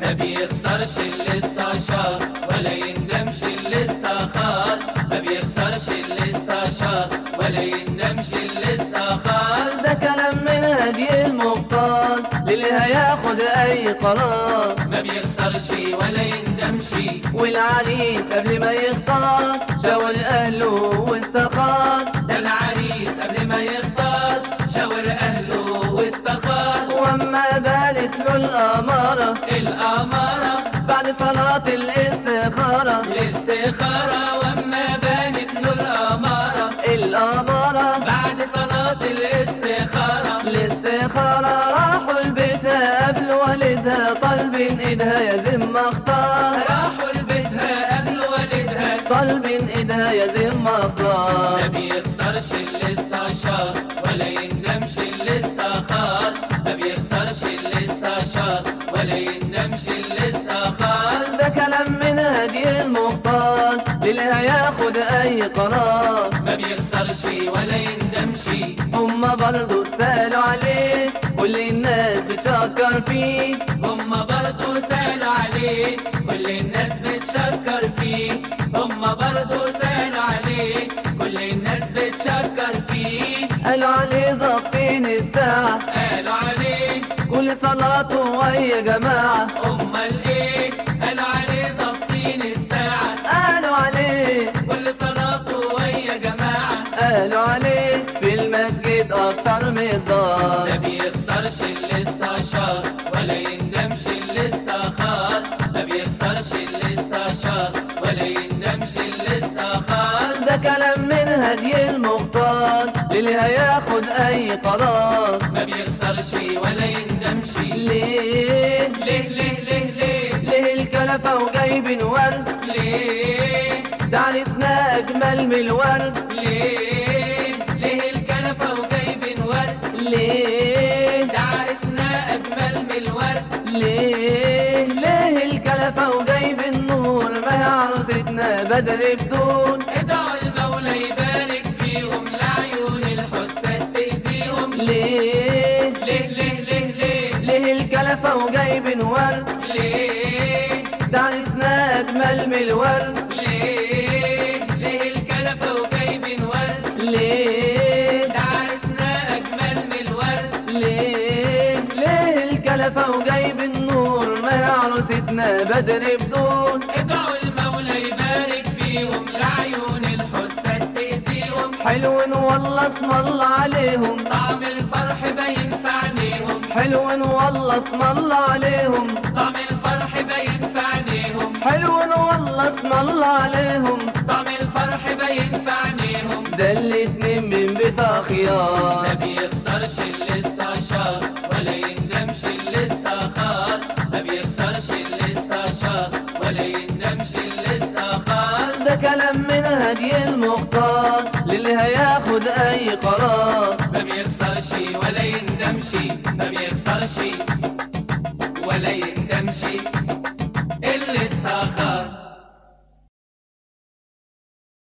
ما بيخسرش اللي استشار ولا يندمش اللي استخار ما بيخسرش اللي استشار ولا يندمش اللي استخار ده كلام من هدي المختار للي هياخد اي قرار ما بيخسرش ولا يندمش والعريس قبل ما يختار شاور اهله واستخار ده العريس قبل ما يختار شاور اهله واستخار واما بانت له الاماره الاماره بعد صلاه الاستخاره الاستخاره واما بانت له الاماره الاماره بعد صلاه الاستخاره الاستخاره راحوا لبيتها قبل والدها طالبين ايدها يا زم اختار راحوا لبيتها قبل والدها طالبين ايدها يا زم ما اختار بيخسرش اللي استشار ولا يندمش اللي استخار ما بيخسرش اللي استشار ولا يندمش اللي استخار ده كلام من هدي المختار للي هياخد اي قرار ما بيخسرش ولا يندمش هما برضو سألوا عليه كل الناس بتشكر فيه هم برضو سالوا عليه كل الناس بتشكر فيه هم برضو سالوا عليه كل الناس بتشكر فيه قالوا عليه ظابطين الساعة قالوا عليه كل صلاته ويا جماعة امال ايه قالوا عليه ظابطين الساعة قالوا عليه كل صلاته ويا جماعة قالوا عليه في المسجد أكتر من الدار ما بيخسرش اللي استشار ولا يندمش اللي استخار ما بيخسرش اللي استشار ولا يندمش اللي استخار ده كلام من هدي المختار للي هياخد أي قرار ما بيخسرش ولا يندمش ليه ليه ليه ليه ليه ليه الكلفة وجايبين ورد ليه ده عريسنا أجمل من الورد ليه ليه الكنفة وجايبين ورد ليه ده عرسنا أجمل من الورد ليه ليه الكلفة وجايب النور ما هي عروستنا بدل بدون ادعوا المولى يبارك فيهم لعيون الحساد تأذيهم ليه ليه ليه ليه ليه ليه الكلفة وجايب ورد ليه ده عريسنا أجمل من الورد ليه ليه الكلفة وجايبين ورد ليه ده عرسنا أجمل من الورد ليه ليه الكلفة وجايب النور ما هي عروستنا بدر بدون ادعوا المولى يبارك فيهم لعيون الحساد تأذيهم حلو والله اسم الله عليهم طعم الفرح باين في عينيهم حلو والله اسم الله عليهم طعم الفرح باين في عينيهم حلو والله اسم الله عليهم طعم الفرح باين في عينيهم ده الاتنين من بيت اخيار ما بيخسرش اللي استشار ولا يندمش اللي استخار ما بيخسرش اللي استشار ولا يندمش اللي استخار ده كلام من هدي المختار للي هياخد اي قرار ما بيخسرش ولا يندمش ما بيخسرش